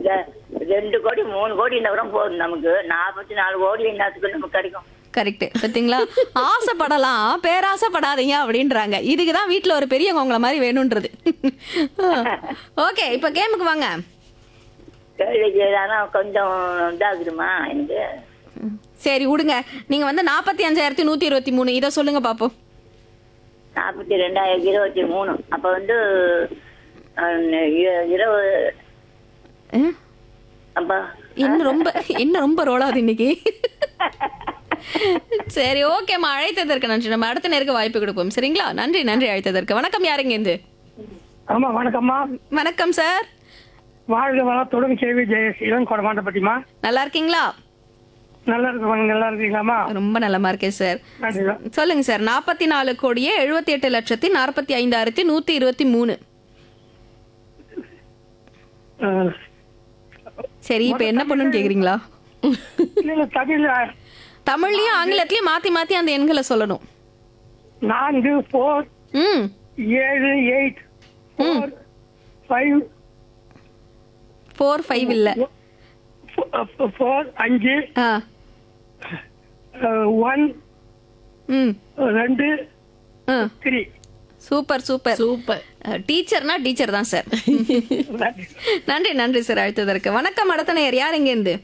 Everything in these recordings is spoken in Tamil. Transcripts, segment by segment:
இந்த ரெண்டு கோடி மூணு கோடி இந்த கூட போதும் நமக்கு நாற்பத்தி நாலு கோடி என்னத்துக்கு நமக்கு கிடைக்கும் கரெக்ட் பாத்தீங்களா ஆசைப்படலாம் பேராசைப்படாதீங்க அப்படின்றாங்க இதுக்கு தான் வீட்ல ஒரு பெரியவங்க உங்களை மாதிரி வேணும்ன்றது ஓகே இப்போ கேமுக்கு வாங்க கேள்விக்கு ஏதாவது கொஞ்சம் இதாகுதுமா எனக்கு சரி விடுங்க நீங்க வந்து நாற்பத்தி அஞ்சாயிரத்தி நூத்தி இருபத்தி மூணு இதை சொல்லுங்க பாப்போம் நாற்பத்தி ரெண்டாயிரத்தி இருபத்தி மூணு அப்போ வந்து அஹ், இ- இருபது அஹ், அப்போ என்ன ரொம்ப என்ன ரொம்ப ரோலாது இன்னைக்கு சரி ஓகேம்மா அழைத்ததற்கு நன்றி நம்ம அடுத்த நேருக்கு வாய்ப்பு கொடுப்போம் சரிங்களா நன்றி நன்றி அழைத்ததற்கு வணக்கம் யாருங்க இருந்து ஆமா வணக்கம்மா வணக்கம் சார் வாழ்க வளத்துடன் கேவி ஜெயஸ் இளம் கொடமாட்ட பத்திமா நல்லா இருக்கீங்களா நல்லா இருக்கு நல்லா இருக்கீங்களாம்மா ரொம்ப நல்லமா இருக்கேன் சார் நன்றிதான் சொல்லுங்க சார் நாற்பத்தி நாலு கோடியே எழுபத்தி எட்டு லட்சத்தி நாற்பத்தி ஐந்தாயிரத்தி நூத்தி இருபத்தி மூணு அஹ், சரி இப்ப என்ன பண்ணுன்னு கேக்குறீங்களா இல்ல, இல்ல தமிழ்ல தமிழ்லயும் ஆங்கிலத்திலயும் மாத்தி மாத்தி அந்த எண்களை சொல்லணும் நான்கு போர் ம் ஏழு eight four five four five இல்ல ஃபோர் அஞ்சு ஆ ஒன் ம் ரெண்டு ஆ த்ரீ சூப்பர் சூப்பர் சூப்பர் டீச்சர்னா டீச்சர் தான் சார் நன்றி நன்றி சார் அழைத்ததற்கு வணக்கம் அடுத்த நேர் யார் இங்க இருந்து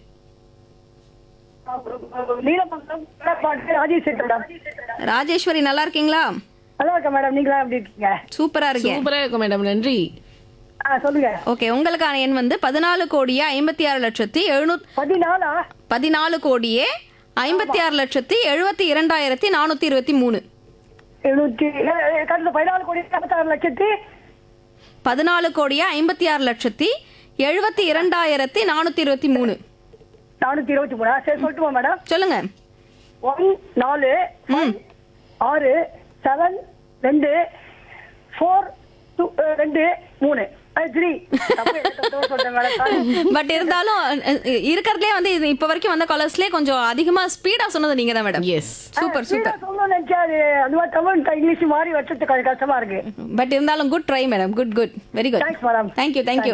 நீலமங்கலம் பாட்டு ராஜேஷ் மேடம் ராஜேஸ்வரி நல்லா இருக்கீங்களா நல்லா இருக்கேன் மேடம் நீங்களா எப்படி இருக்கீங்க சூப்பரா இருக்கேன் சூப்பரா இருக்கும் மேடம் நன்றி ஆ சொல்லுங்க ஓகே உங்களுக்கான எண் வந்து பதினாலு கோடியே ஐம்பத்தி ஆறு லட்சத்தி எழுநூத் பதினாலா பதினாலு கோடியே ஐம்பத்தி ஆறு லட்சத்தி எழுபத்தி இரண்டாயிரத்தி நானூத்தி இருபத்தி மூணு எழுநூத்தி கடந்த பதினாலு கோடி நாற்பத்தாறு லட்சத்தி பதினாலு கோடியே ஐம்பத்தி ஆறு லட்சத்தி எழுபத்தி இரண்டாயிரத்தி நானூத்தி இருபத்தி மூணு நானூத்தி இருபத்தி மூணா சரி சொல்லட்டுமா மேடம் சொல்லுங்க ஒன் நாலு five, ஆறு செவன் ரெண்டு ஃபோர் டூ ரெண்டு மூணு த்ரீ சொல்றேன் மேடம் பட் இருந்தாலும் அஹ், இருக்கிறதுலே வந்து இது இப்ப வரைக்கும் வந்த காலர்ஸ்லயே கொஞ்சம் அதிகமா ஸ்பீடா சொன்னது நீங்க தான் மேடம் எஸ் சூப்பர் சூப்பர் சொல்லணும்னு நினைச்சா அது அந்த மாதிரி தமிழ் இங்கிலீஷ் மாறி வச்சது கொஞ்சம் கஷ்டமா இருக்கு பட் இருந்தாலும் good try madam good good very good thanks madam thank you thank you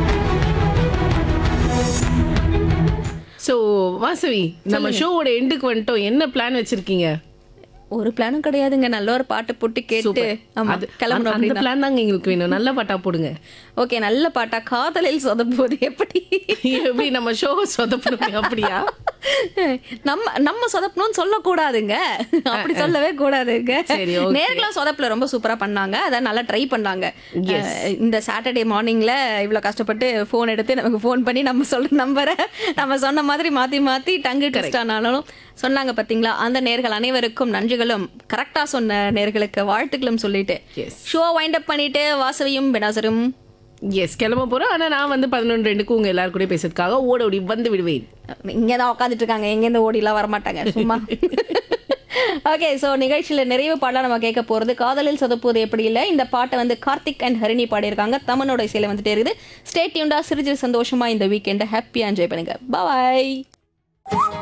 so Vasavi நம்ம ஷோவோட எண்டுக்கு வந்துட்டோம் என்ன பிளான் வச்சிருக்கீங்க ஒரு பிளானும் கிடையாதுங்க நல்ல ஒரு பாட்டு போட்டு கேட்டு சூப்பர் ஆமா அது கிளம்பணும் அந்த அப்படின்னா பிளான் தாங்க எங்களுக்கு வேணும் நல்ல பாட்டா போடுங்க ஓகே நல்ல பாட்டா காதலில் சொதப்புவது எப்படி எப்படி நம்ம ஷோ சொதப்பணும் அப்படியா நம்ம நம்ம சொதப்பணும்னு சொல்லக்கூடாதுங்க அப்படி சொல்லவே கூடாதுங்க சரி, okay. நேர்ல சொதப்புல ரொம்ப சூப்பரா பண்ணாங்க அதை நல்லா ட்ரை பண்ணாங்க Yes. அஹ், இந்த சாட்டர்டே மார்னிங்ல இவ்வளவு கஷ்டப்பட்டு ஃபோன் எடுத்து நமக்கு ஃபோன் பண்ணி நம்ம சொல்ற நம்பரை நம்ம சொன்ன மாதிரி மாத்தி மாத்தி டங்கு டெஸ்ட் ஆனாலும் சொன்னாங்க பாத்தீங்களா அந்த நேர்கள் அனைவருக்கும் நன்றிகளும் கரெக்டா சொன்ன நேர்களுக்கு வாழ்த்துக்களும் சொல்லிட்டு Yes. ஷோ வைண்ட் அப் பண்ணிட்டு வாசவியும் பெனாசரும் எஸ் கிளம்ப போறோம் ஆனா நான் வந்து பதினொன்று ரெண்டுக்கு உங்க எல்லாரும் கூட பேசுறதுக்காக ஓட ஓடி வந்து விடுவேன் இங்கே தான் உட்காந்துட்டு இருக்காங்க எங்கேருந்து ஓடிலாம் வரமாட்டாங்க சும்மா ஓகே ஸோ நிகழ்ச்சியில் நிறைவு பாடலாம் நம்ம கேட்க போகிறது காதலில் சொதப்புவது எப்படி இல்லை இந்த பாட்டை வந்து கார்த்திக் அண்ட் ஹரிணி பாடியிருக்காங்க தமிழோட இசையில் வந்துட்டே இருக்குது ஸ்டேட் டியூண்டா சிரிச்சு சந்தோஷமா இந்த வீக்கெண்டை ஹாப்பியாக என்ஜாய் பண்ணுங்க பாய்